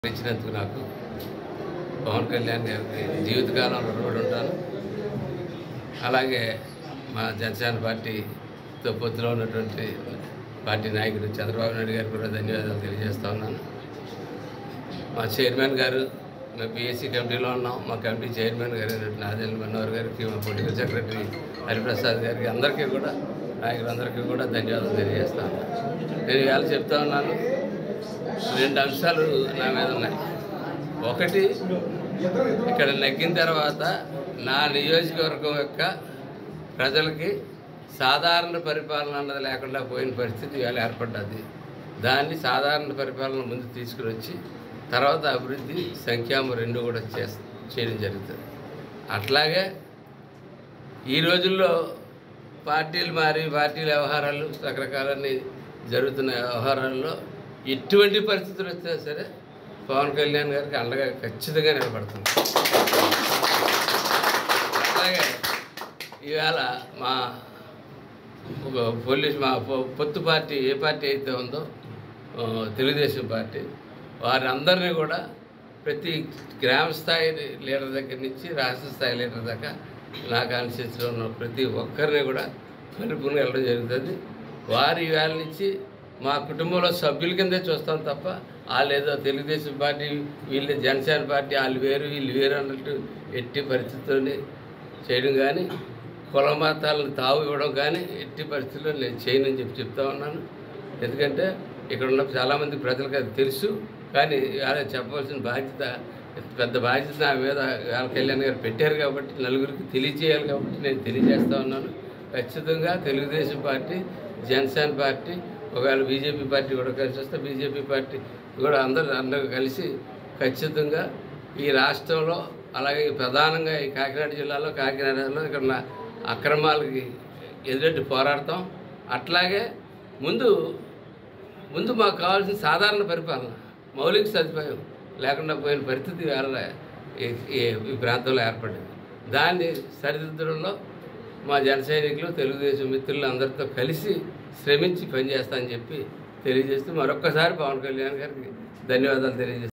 ఇచ్చినందుకు నాకు పవన్ కళ్యాణ్ గారికి జీవితకాలం రుణపడి ఉంటాను అలాగే మా జనసేన పార్టీతో పొత్తులో ఉన్నటువంటి పార్టీ నాయకుడు చంద్రబాబు నాయుడు గారికి కూడా ధన్యవాదాలు తెలియజేస్తా ఉన్నాను మా చైర్మన్ గారు మేము పిఎస్సి కమిటీలో ఉన్నాం మా కమిటీ చైర్మన్ గారు అయినటువంటి నాదెల్ మనోహర్ గారికి మా పొలిటికల్ సెక్రటరీ హరిప్రసాద్ గారికి అందరికీ కూడా నాయకులందరికీ కూడా ధన్యవాదాలు తెలియజేస్తాను నేను ఇవాళ చెప్తా ఉన్నాను రెండు అంశాలు నా మీద ఉన్నాయి ఒకటి ఇక్కడ నెగ్గిన తర్వాత నా నియోజకవర్గం యొక్క ప్రజలకి సాధారణ పరిపాలన అన్నది లేకుండా పోయిన పరిస్థితి ఇవాళ ఏర్పడ్డది దాన్ని సాధారణ పరిపాలన ముందు తీసుకుని వచ్చి తర్వాత అభివృద్ధి సంఖ్యామ రెండు కూడా చేస్ చేయడం జరుగుతుంది అట్లాగే ఈ రోజుల్లో పార్టీలు మారి పార్టీల వ్యవహారాలు రకరకాలన్నీ జరుగుతున్న వ్యవహారాల్లో ఎటువంటి పరిస్థితులు వచ్చినా సరే పవన్ కళ్యాణ్ గారికి అండగా ఖచ్చితంగా నిలబడుతుంది అలాగే ఈవేళ మా ఒక పోలీస్ మా పొ- పొత్తు పార్టీ ఏ పార్టీ అయితే ఉందో ఆ, తెలుగుదేశం పార్టీ వారందరినీ కూడా ప్రతి గ్రామ స్థాయి లీడర్ దగ్గర నుంచి రాష్ట్ర స్థాయి లీడర్ దాకా నా కాన్స్టిట్యూన్సీలో ఉన్న ప్రతి ఒక్కరిని కూడా కలుపుకుని వెళ్ళడం జరుగుతుంది వారి వేళ నుంచి మా కుటుంబంలో సభ్యుల కిందే చూస్తాం తప్ప వాళ్ళు ఏదో తెలుగుదేశం పార్టీ వీళ్ళు జనసేన పార్టీ వాళ్ళు వేరు వీళ్ళు వేరు అన్నట్టు ఎట్టి పరిస్థితుల్ని చేయడం కానీ కుల మతాలను తావు ఇవ్వడం కానీ ఎట్టి పరిస్థితుల్లో నేను చేయనని చెప్పి చెప్తా ఉన్నాను ఎందుకంటే ఇక్కడ ఉన్న చాలామంది ప్రజలకు అది తెలుసు కానీ అలా చెప్పవలసిన బాధ్యత పెద్ద బాధ్యత నా మీద వాళ్ళ కళ్యాణ్ గారు పెట్టారు కాబట్టి నలుగురికి తెలియజేయాలి కాబట్టి నేను తెలియజేస్తా ఉన్నాను ఖచ్చితంగా తెలుగుదేశం పార్టీ జనసేన పార్టీ ఒకవేళ బీజేపీ పార్టీ కూడా కలిసి వస్తే బీజేపీ పార్టీ కూడా అందరూ అందరూ కలిసి ఖచ్చితంగా ఈ రాష్ట్రంలో అలాగే ప్రధానంగా ఈ కాకినాడ జిల్లాలో కాకినాడలో ఇక్కడ ఉన్న అక్రమాలకి ఎదురెట్టి పోరాడతాం అట్లాగే ముందు ముందు మాకు కావాల్సిన సాధారణ పరిపాలన మౌలిక సదుపాయం లేకుండా పోయిన పరిస్థితి వేళ ఈ- ఈ- ఈ ప్రాంతంలో ఏర్పడింది దాన్ని సరిదిద్దడంలో మా జన సైనికులు తెలుగుదేశం మిత్రులు అందరితో కలిసి శ్రమించి పనిచేస్తామని చెప్పి తెలియజేస్తూ మరొక్కసారి పవన్ కళ్యాణ్ గారికి ధన్యవాదాలు తెలియజేస్తాను